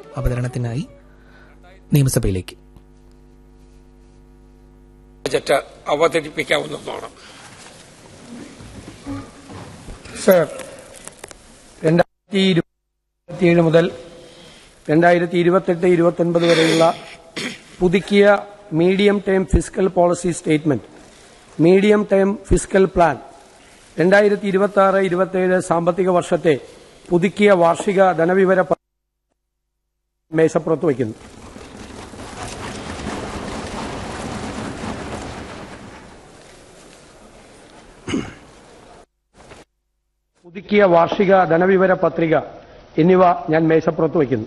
അവതരണത്തിനായി നിയമസഭയിലേക്ക് budget അവതരിപ്പിക്കാവുന്നതാണ് sir രണ്ടായിരത്തി ഇരുപത്തിയേഴ് മുതൽ രണ്ടായിരത്തി ഇരുപത്തെട്ട് ഇരുപത്തൊൻപത് വരെയുള്ള പുതുക്കിയ medium term physical policy statement medium term physical plan രണ്ടായിരത്തി ഇരുപത്തി ആറ് ഇരുപത്തിയേഴ് സാമ്പത്തിക വർഷത്തെ പുതുക്കിയ വാർഷിക ധനവിവര പ- മേശപ്പുറത്ത് വയ്ക്കുന്നു പുതുക്കിയ വാർഷിക ധനവിവര പത്രിക എന്നിവ ഞാൻ മേശപ്പുറത്ത് വയ്ക്കുന്നു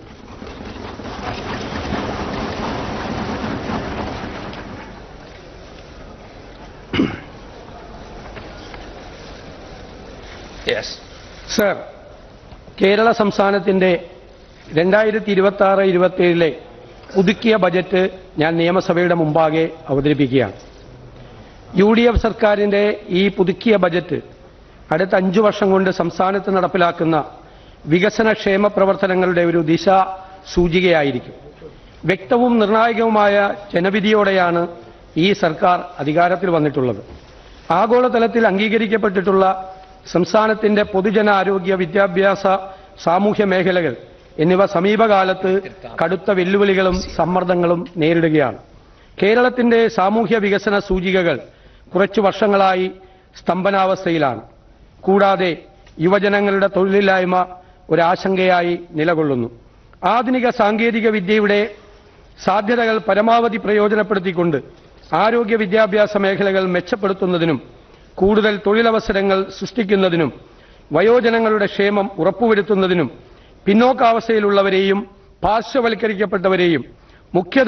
യെസ് സർ കേരള സംസ്ഥാനത്തിന്റെ രണ്ടായിരത്തി ഇരുപത്തി ആറ് ഇരുപത്തിയേഴിലെ പുതുക്കിയ ബജറ്റ് ഞാൻ നിയമസഭയുടെ മുമ്പാകെ അവതരിപ്പിക്കുകയാണ് യു ഡി എഫ് സർക്കാരിന്റെ ഈ പുതുക്കിയ ബജറ്റ് അടുത്ത അഞ്ചു വർഷം കൊണ്ട് സംസ്ഥാനത്ത് നടപ്പിലാക്കുന്ന വികസന ക്ഷേമ പ്രവർത്തനങ്ങളുടെ ഒരു ദിശ സൂചികയായിരിക്കും വ്യക്തവും നിർണായകവുമായ ജനവിധിയോടെയാണ് ഈ സർക്കാർ അധികാരത്തിൽ വന്നിട്ടുള്ളത് ആഗോളതലത്തിൽ അംഗീകരിക്കപ്പെട്ടിട്ടുള്ള സംസ്ഥാനത്തിന്റെ പൊതുജനാരോഗ്യ വിദ്യാഭ്യാസ സാമൂഹ്യ മേഖലകൾ എന്നിവ സമീപകാലത്ത് കടുത്ത വെല്ലുവിളികളും സമ്മർദ്ദങ്ങളും നേരിടുകയാണ് കേരളത്തിന്റെ സാമൂഹ്യ വികസന സൂചികകൾ കുറച്ചു വർഷങ്ങളായി സ്തംഭനാവസ്ഥയിലാണ് കൂടാതെ യുവജനങ്ങളുടെ തൊഴിലില്ലായ്മ ഒരാശങ്കയായി നിലകൊള്ളുന്നു ആധുനിക സാങ്കേതിക വിദ്യയുടെ സാധ്യതകൾ പരമാവധി പ്രയോജനപ്പെടുത്തിക്കൊണ്ട് ആരോഗ്യ വിദ്യാഭ്യാസ മേഖലകൾ മെച്ചപ്പെടുത്തുന്നതിനും കൂടുതൽ തൊഴിലവസരങ്ങൾ സൃഷ്ടിക്കുന്നതിനും വയോജനങ്ങളുടെ ക്ഷേമം ഉറപ്പുവരുത്തുന്നതിനും പിന്നോക്കാവസ്ഥയിലുള്ളവരെയും പാർശ്വവൽക്കരിക്കപ്പെട്ടവരെയും മുഖ്യ